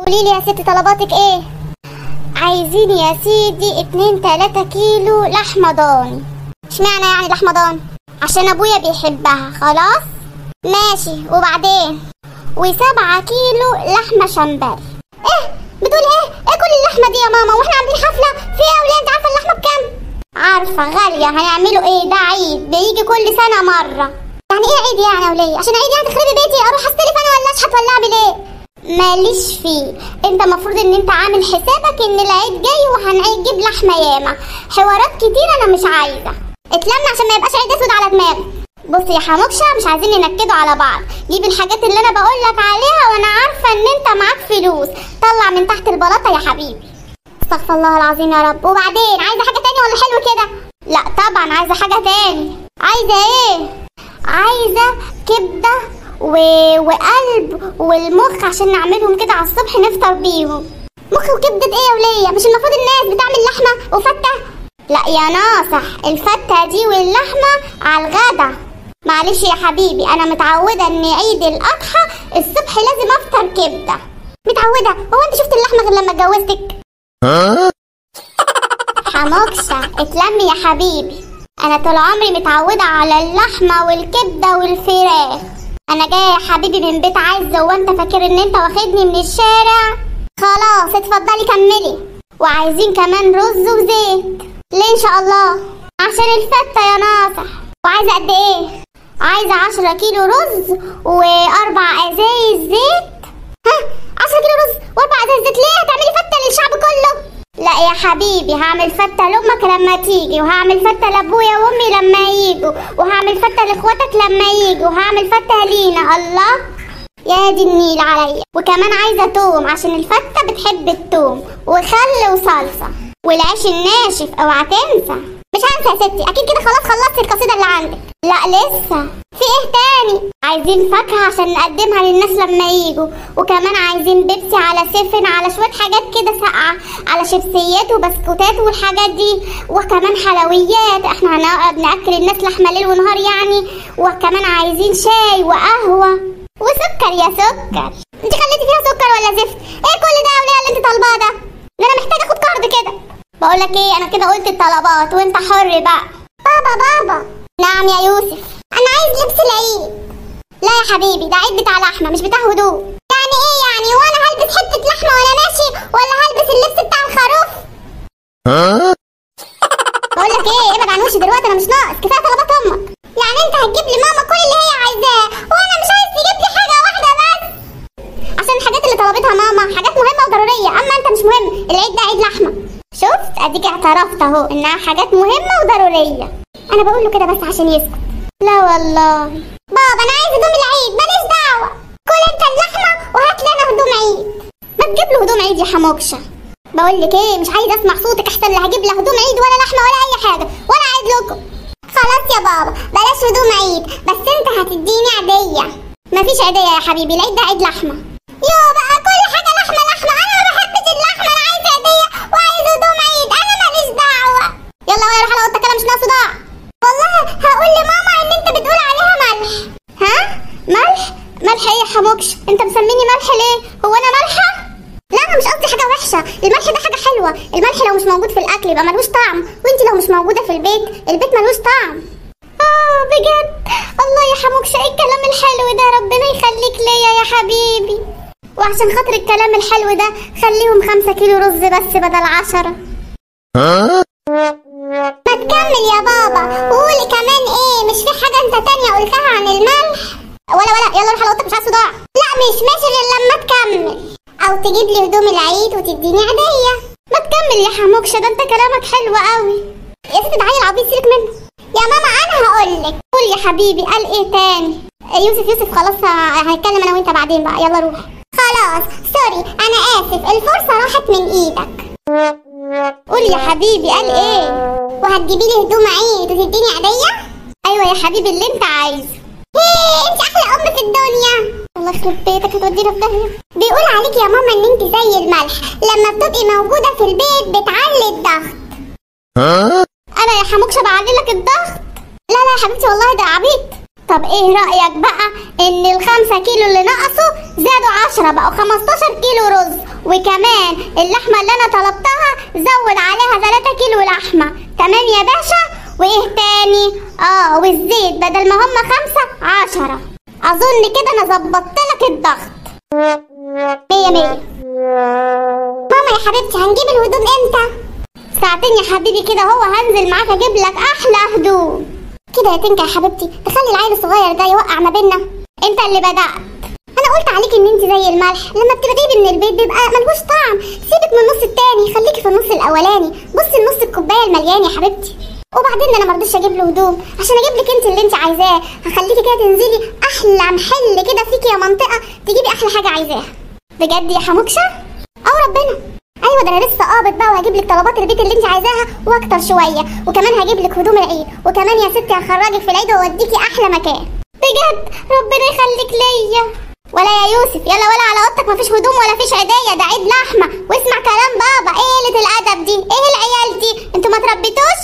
قولي لي يا ستي طلباتك ايه عايزين يا سيدي اتنين تلاتة كيلو لحمة ضاني اشمعنى يعني لحمة ضاني عشان ابويا بيحبها خلاص ماشي وبعدين وسبعة كيلو لحمة شمبري ايه بتقول ايه ايه كل اللحمة دي يا ماما واحنا عاملين حفلة في ايه يا ولاد انت عارفة اللحمة بكام عارفة غالية هنعمله ايه ده عيد بيجي كل سنة مرة يعني ايه عيد يعني يا ولية عشان عيد يعني تخربي بيتي اروح استلف انا ولا اشحت ولا اعمل ايه ماليش فيه انت المفروض ان انت عامل حسابك ان العيد جاي وهنجيب لحمه ياما حوارات كتير انا مش عايزه اتلم عشان ما يبقاش عيد اسود على دماغي بصي يا حموكشه مش عايزين ننكدوا على بعض جيب الحاجات اللي انا بقول لك عليها وانا عارفه ان انت معاك فلوس طلع من تحت البلاطه يا حبيبي استغفر الله العظيم يا رب وبعدين عايزه حاجه تاني ولا حلو كده لا طبعا عايزه حاجه تاني عايزه ايه عايزه كبده و... وقلب والمخ عشان نعملهم كده على الصبح نفطر بيهم مخ وكبده ايه يا وليه مش المفروض الناس بتعمل لحمه وفته لا يا ناصح الفته دي واللحمه على الغدا معلش يا حبيبي انا متعوده ان عيد الاضحى الصبح لازم افطر كبده متعوده هو انت شفت اللحمه غير لما اتجوزتك حموكشة اتلمي يا حبيبي انا طول عمري متعودة على اللحمة والكبدة والفراخ انا جاية يا حبيبي من بيت عز وانت فاكر ان انت واخدني من الشارع خلاص اتفضلي كملي وعايزين كمان رز وزيت ليه ان شاء الله عشان الفتة يا ناصح وعايزة قد ايه عايزة عشرة كيلو رز واربع ازايز زيت ها 10 كيلو رز واربع ازايز زيت ليه هتعملي فتة للشعب كله لا يا حبيبي هعمل فتة لأمك لما تيجي وهعمل فتة لأبويا وأمي لما يجوا وهعمل فتة لإخواتك لما يجوا وهعمل فتة لينا الله يا دي النيل عليا وكمان عايزة توم عشان الفتة بتحب التوم وخل وصلصة والعيش الناشف اوعى تنسى مش هنسى يا ستي اكيد كده خلاص خلصتي القصيدة اللي عندك لا لسه في ايه تاني عايزين فاكهة عشان نقدمها للناس لما يجوا وكمان عايزين بيبسي على سفن على شوية حاجات كده ساقعة على شيبسيات وبسكوتات والحاجات دي وكمان حلويات احنا هنقعد ناكل الناس لحمة ليل ونهار يعني وكمان عايزين شاي وقهوة وسكر يا سكر انت خليتي فيها سكر ولا زفت ايه كل ده يا وليه اللي انت طالباه ده ده انا محتاجه اخد كارد كده بقول لك ايه انا كده قلت الطلبات وانت حر بقى بابا بابا نعم يا يوسف انا عايز لبس العيد لا يا حبيبي ده عيد بتاع لحمه مش بتاع هدوء يعني ايه يعني وانا هلبس حته لحمه وانا ماشي ولا هلبس اللبس بتاع الخروف بقول لك ايه ابعد عن وشي دلوقتي انا مش ناقص كفايه طلبات امك يعني انت هتجيب لي ماما كل اللي هي عايزاه وانا مش عايز تجيب لي حاجه واحده بس عشان الحاجات اللي طلبتها ماما حاجات مهمه وضروريه اما انت مش مهم العيد ده عيد لحمه شفت اديك اعترفت اهو انها حاجات مهمه وضروريه انا بقول له كده بس عشان يسكت لا والله بابا انا عايز هدوم العيد ماليش دعوه كل انت اللحمه وهات لنا هدوم عيد ما تجيب له هدوم عيد يا حموكشه بقول لك ايه مش عايز اسمع صوتك احسن لا هجيب له هدوم عيد ولا لحمه ولا اي حاجه ولا عيد لكم خلاص يا بابا بلاش هدوم عيد بس انت هتديني عيديه مفيش عيديه يا حبيبي العيد ده عيد لحمه يو بقى كل حاجه لحمه لحمه انا ما بحبش اللحمه انا عايز عيديه وعايز هدوم عيد انا ماليش دعوه يلا ويا روح انا قلت كلام مش ناقص ضاع والله هقول لماما ان انت بتقول عليها ملح ها ملح ملح ايه يا حموكش انت مسميني ملح ليه هو انا ملحه لا انا مش قصدي حاجه وحشه الملح ده حاجه حلوه الملح لو مش موجود في الاكل يبقى ملوش طعم وانت لو مش موجوده في البيت البيت ملوش طعم اه بجد الله يا حموكش ايه الكلام الحلو ده ربنا يخليك ليا يا حبيبي وعشان خاطر الكلام الحلو ده خليهم خمسة كيلو رز بس بدل عشرة ما تكمل يا بابا قولي كمان ايه مش في حاجة انت تانية قلتها عن الملح ولا ولا يلا روح على اوضتك مش عايز صداع لا مش ماشي غير لما تكمل او تجيب لي هدوم العيد وتديني عيدية ما تكمل يا حموكشة ده انت كلامك حلو قوي يا ستي ده عيل عبيط سيبك منه يا ماما انا هقول لك قول يا حبيبي قال ايه تاني يوسف يوسف خلاص هنتكلم انا وانت بعدين بقى يلا روح خلاص سوري انا اسف الفرصة راحت من ايدك قول يا حبيبي قال ايه وهتجيبي لي هدوم عيد وتديني عيدية ايوه يا حبيبي اللي انت عايزه ايه انت احلى ام في الدنيا الله يخرب بيتك هتودينا في داهيه بيقول عليك يا ماما ان انت زي الملح لما بتبقي موجوده في البيت بتعلي الضغط انا يا حموكشه بعلي لك الضغط لا لا يا حبيبتي والله ده عبيط طب ايه رايك بقى ان الخمسة كيلو اللي نقصوا زادوا عشرة بقوا 15 كيلو رز وكمان اللحمة اللي أنا طلبتها زود عليها 3 كيلو لحمة تمام يا باشا وإيه تاني؟ آه والزيت بدل ما هم خمسة عشرة أظن كده أنا ظبطت لك الضغط مية مية ماما يا حبيبتي هنجيب الهدوم امتى؟ ساعتين يا حبيبي كده هو هنزل معاك اجيب لك احلى هدوم كده يا تنكا يا حبيبتي تخلي العيل الصغير ده يوقع ما بينا انت اللي بدأت انا قلت عليكي ان انت زي الملح لما بتبقي من البيت بيبقى ملهوش طعم سيبك من النص التاني خليكي في النص الاولاني بصي لنص الكوبايه المليان يا حبيبتي وبعدين انا مرضيش اجيب له هدوم عشان اجيب لك انت اللي انت عايزاه هخليكي كده تنزلي احلى محل كده فيكي يا منطقه تجيبي احلى حاجه عايزاها بجد يا حموكشه او ربنا ايوه ده انا لسه قابض بقى وهجيب لك طلبات البيت اللي انت عايزاها واكتر شويه وكمان هجيب لك هدوم العيد وكمان يا ستي هخرجك في العيد واوديكي احلى مكان بجد ربنا يخليك ليا ولا يا يوسف يلا ولا على اوضتك مفيش هدوم ولا فيش عيديه ده عيد لحمه واسمع كلام بابا ايه قله الادب دي ايه العيال دي انتوا ما تربيتوش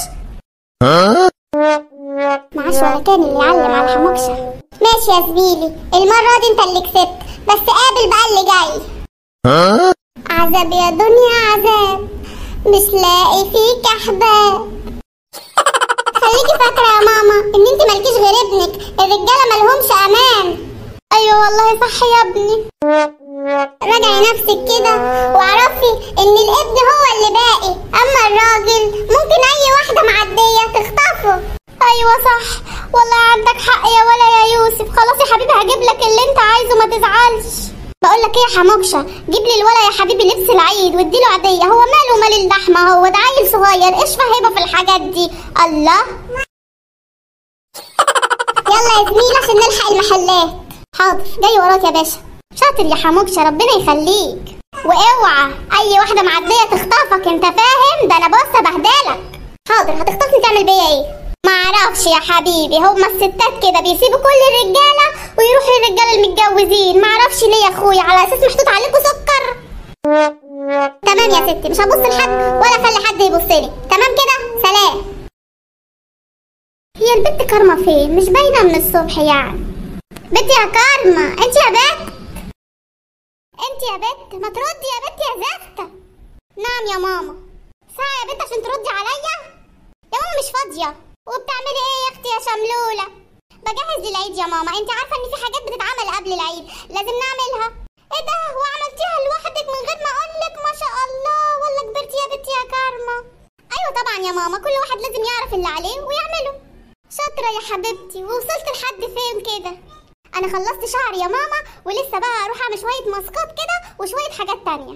معاش ولا كان اللي يعلم على حموكشه ماشي يا زميلي المره دي انت اللي كسبت بس قابل بقى اللي جاي عذاب يا دنيا عذاب مش لاقي فيك احباب خليكي فاكره يا ماما ان انت مالكيش غير ابنك الرجاله مالهمش امان ايوه والله صح يا ابني راجعي نفسك كده واعرفي ان الابن هو اللي باقي اما الراجل ممكن اي واحده معديه تخطفه ايوه صح والله عندك حق يا ولا يا يوسف خلاص يا حبيبي هجيب لك اللي انت عايزه ما تزعلش بقول لك ايه يا حموكشه جيب لي الولا يا حبيبي لبس العيد واديله عاديه هو ماله مال اللحمه هو ده عيل صغير ايش فاهمه في الحاجات دي الله يلا يا زميلي عشان نلحق المحلات حاضر جاي وراك يا باشا شاطر يا حموكشه ربنا يخليك واوعى اي واحده معديه تخطفك انت فاهم ده انا بص بهدلك حاضر هتخطفني تعمل بيا ايه معرفش يا حبيبي هما الستات كده بيسيبوا كل الرجاله ويروحوا للرجاله المتجوزين معرفش ليه يا اخويا على اساس محطوط عليكم سكر تمام يا ستي مش هبص لحد ولا اخلي حد يبص لي تمام كده سلام هي البت كارما فين مش باينه من الصبح يعني بنت يا كارما انت يا بت انت يا بت ما تردي يا بت يا زفته نعم يا ماما ساعه يا بنت عشان تردي عليا يا ماما مش فاضيه وبتعملي ايه يا اختي يا شملوله بجهز للعيد يا ماما انت عارفه ان في حاجات بتتعمل قبل العيد لازم نعملها ايه ده وعملتيها لوحدك من غير ما اقولك ما شاء الله والله كبرتي يا بنتي يا كارما ايوه طبعا يا ماما كل واحد لازم يعرف اللي عليه ويعمله شاطره يا حبيبتي ووصلت لحد فين كده انا خلصت شعري يا ماما ولسه بقى اروح اعمل شويه ماسكات كده وشويه حاجات تانية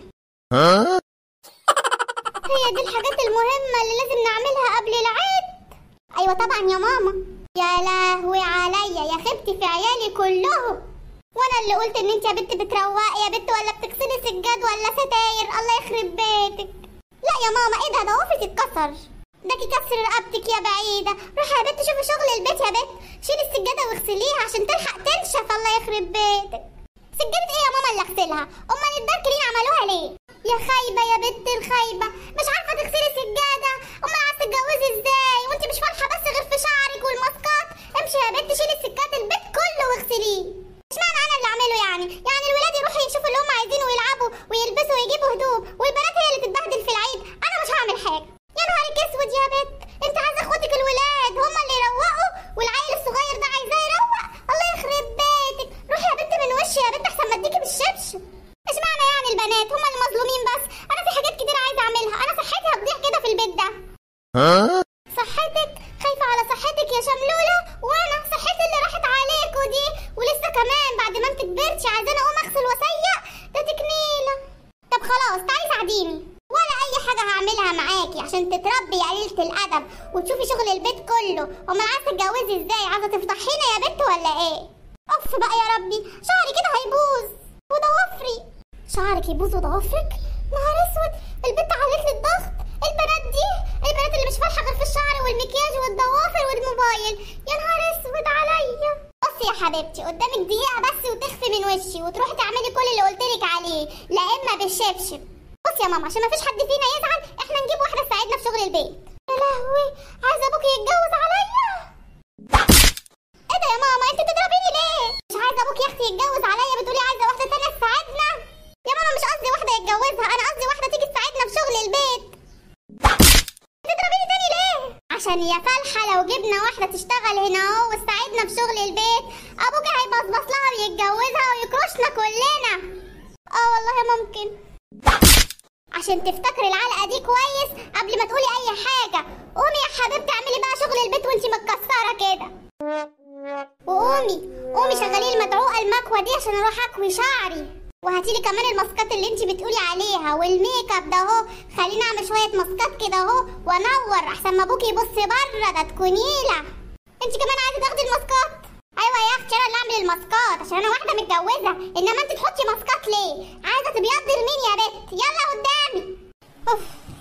هي دي الحاجات المهمه اللي لازم نعملها قبل العيد ايوه طبعا يا ماما يا لهوي عليا يا خبتي في عيالي كلهم وانا اللي قلت ان انت يا بنت بتروقي يا بنت ولا بتغسلي سجاد ولا ستاير الله يخرب بيتك لا يا ماما ايه ده ده وفري تتكسر ده كسر رقبتك يا بعيده روحي يا بنت شوفي شغل البيت يا بنت شيلي السجاده واغسليها عشان تلحق تنشف الله يخرب بيتك سجاده ايه يا ماما اللي اغسلها امال الدركلين عملوها ليه يا خايبه يا بنت الخايبه مش عارفه تغسلي سجاده امال عايزه تتجوزي ازاي وانت مش فالحه بس غير في شعرك والماسكات امشي يا بنت شيلي السجاد البيت كله واغسليه اشمعنى انا اللي اعمله يعني يعني الولاد يروحوا يشوفوا اللي هم عايزينه ويلعبوا ويلبسوا ويجيبوا هدوم والبنات هي اللي تتبهدل في العيد انا مش هعمل حاجه يا نهارك اسود يا بنت انت عايزه اخواتك الولاد هم اللي يروقوا والعيل الصغير ده عايزاه يروق الله يخرب بيتك روحي يا بنت من وشي يا بنت احسن ما اديكي بالشبشب اشمعنى يعني البنات هم اللي مظلومين بس انا في حاجات كتير عايزه اعملها انا صحتي هتضيع كده في البيت ده صحتك خايفه على صحتك يا شملوله وانا صحتي اللي راحت عليكوا دي ولسه كمان بعد ما انت كبرتي عايزاني اقوم اغسل واسيق ده تكنيله طب خلاص تعالي ساعديني ولا اي حاجه هعملها معاكي عشان تتربي يا قليله الادب وتشوفي شغل البيت كله امال عايزه تتجوزي ازاي عايزه تفضحينا يا بنت ولا ايه اف بقى يا ربي شعري كده هيبوظ وضوافري شعرك يبوظ وضوافرك نهار اسود البنت علت لي الضغط البنات دي البنات اللي مش فالحه غير في الشعر والمكياج والضوافر والموبايل يا نهار اسود عليا بصي يا حبيبتي قدامك دقيقه بس وتخفي من وشي وتروحي تعملي كل اللي قلتلك عليه لا اما بالشبشب بصي يا ماما عشان ما فيش حد فينا يزعل احنا نجيب واحده تساعدنا في شغل البيت يا لهوي عايزه ابوكي يتجوز عليا ايه ده يا ماما انت بتضربيني ليه مش عايزه ابوك يا اختي يتجوز عليا بتقولي عايزه واحده تانية تساعدنا يا ماما مش قصدي واحده يتجوزها عشان يا فالحة لو جبنا واحدة تشتغل هنا اهو وتساعدنا في شغل البيت ابوك هيبصبص لها ويتجوزها ويكرشنا كلنا اه والله ممكن عشان تفتكري العلقة دي كويس قبل ما تقولي اي حاجة قومي يا حبيبتي اعملي بقى شغل البيت وانتي متكسرة كده وقومي قومي شغلي المدعوقة المكوة دي عشان اروح اكوي شعري وهاتيلي كمان الماسكات اللي انتي بتقولي عليها والميك اب ده اهو خليني اعمل شوية ماسكات كده اهو وانور احسن ما ابوكي يبص بره ده تكونيلة انتي كمان عايزة تاخدي الماسكات ايوه يا اختي انا اللي اعمل الماسكات عشان انا واحدة متجوزة انما انتي تحطي ماسكات ليه عايزة تبيضي لمين يا بت يلا قدامي اوف